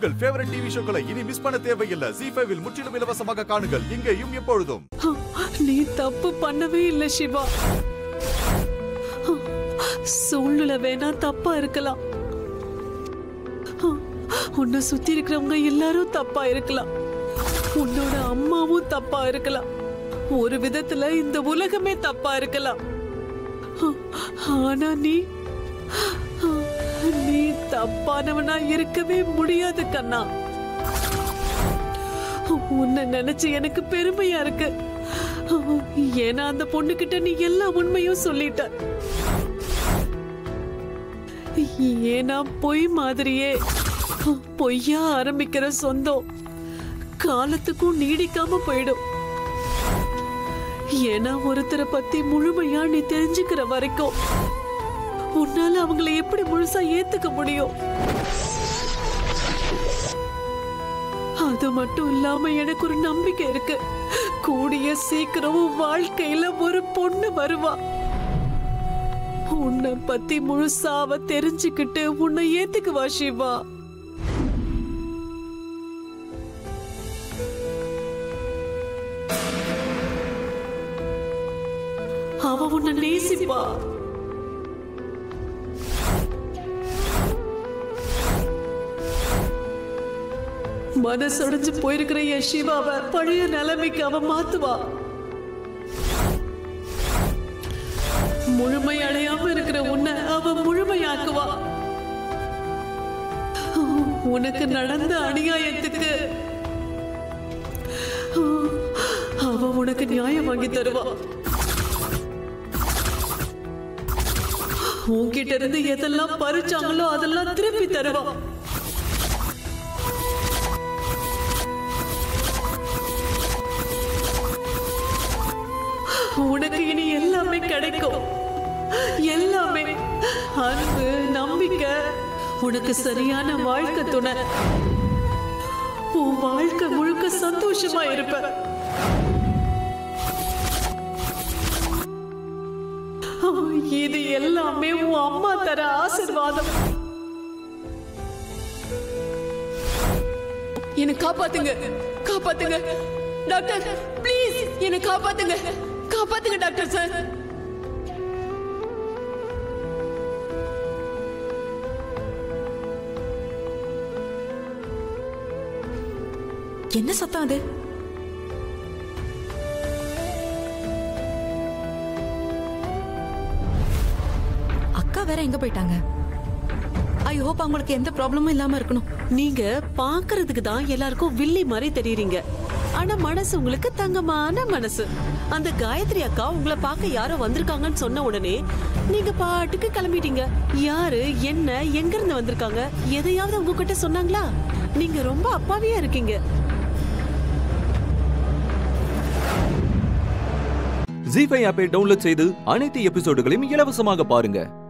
உங்கள் favourite TV ஷோக்களை இனி miss பண்ண தேவையில்லை ஜி ஃபைவில் முற்றிலும் இலவசமாக காணுங்கள் இங்கேயும் எப்பொழுதும் நீ தப்பு பண்ணவே இல்ல சிவா சூழ்நிலை வேணா தப்பா இருக்கலாம் உன்னை சுத்தி இருக்கிறவங்க எல்லாரும் தப்பா இருக்கலாம் உன்னோட அம்மாவும் தப்பா இருக்கலாம் ஒரு விதத்துல இந்த உலகமே தப்பா இருக்கலாம் ஆனா நீ நீ தப்பானவனா இருக்கவே முடியாது கண்ணா உன்னை நினைச்சு எனக்கு பெருமையா இருக்கு ஏன்னா அந்த பொண்ணுகிட்ட நீ எல்லா உண்மையும் சொல்லிட்ட ஏன்னா பொய் மாதிரியே பொய்யா ஆரம்பிக்கிற சொந்தம் காலத்துக்கும் நீடிக்காம போயிடும் ஏன்னா ஒருத்தரை பத்தி முழுமையா நீ தெரிஞ்சுக்கிற வரைக்கும் உன்னால அவங்கள எப்படி முழுசா ஏத்துக்க முடியும் அது மட்டும் இல்லாம எனக்கு ஒரு நம்பிக்கை இருக்கு கூடிய சீக்கிரம் உன் வாழ்க்கையில ஒரு பொண்ணு வருவா உன்னை பத்தி முழுசா அவ தெரிஞ்சுக்கிட்டு உன்னை ஏத்துக்குவா சிவா அவ உன்னை நேசிப்பா மனசொடைஞ்சு போயிருக்கிற என் சிவாவை பழைய நிலைமைக்கு அவ மாத்துவா முழுமை அடையாம இருக்கிற உன்னை அவ முழுமையாக்குவா உனக்கு நடந்த அநியாயத்துக்கு அவ உனக்கு நியாயம் வாங்கி தருவா உன்கிட்ட இருந்து எதெல்லாம் பறிச்சாங்களோ அதெல்லாம் திருப்பி தருவா உனக்கு இனி எல்லாமே கிடைக்கும் எல்லாமே அன்பு நம்பிக்கை உனக்கு சரியான வாழ்க்கை துணை உன் வாழ்க்கை முழுக்க சந்தோஷமா இருப்ப இது எல்லாமே உன் அம்மா தர ஆசிர்வாதம் என்னை காப்பாத்துங்க காப்பாத்துங்க டாக்டர் ப்ளீஸ் என்னை காப்பாத்துங்க காப்பாத்துங்க டாக்டர் சார் என்ன சத்தம் அது அக்கா வேற எங்க போயிட்டாங்க ஐ ஹோப் அவங்களுக்கு எந்த ப்ராப்ளமும் இல்லாம இருக்கணும் நீங்க பாக்குறதுக்கு தான் எல்லாருக்கும் வில்லி மாதிரி தெரியுறீங்க ஆனா மனசு உங்களுக்கு தங்கமான மனசு அந்த காயத்ரி அக்கா உங்களை பார்க்க யாரோ வந்திருக்காங்கன்னு சொன்ன உடனே நீங்க பாட்டுக்கு கிளம்பிட்டீங்க யாரு என்ன எங்க இருந்து வந்திருக்காங்க எதையாவது உங்ககிட்ட சொன்னாங்களா நீங்க ரொம்ப அப்பாவியா இருக்கீங்க ஜி ஃபைவ் ஆப்பை டவுன்லோட் செய்து அனைத்து எபிசோடுகளையும் இலவசமாக பாருங்க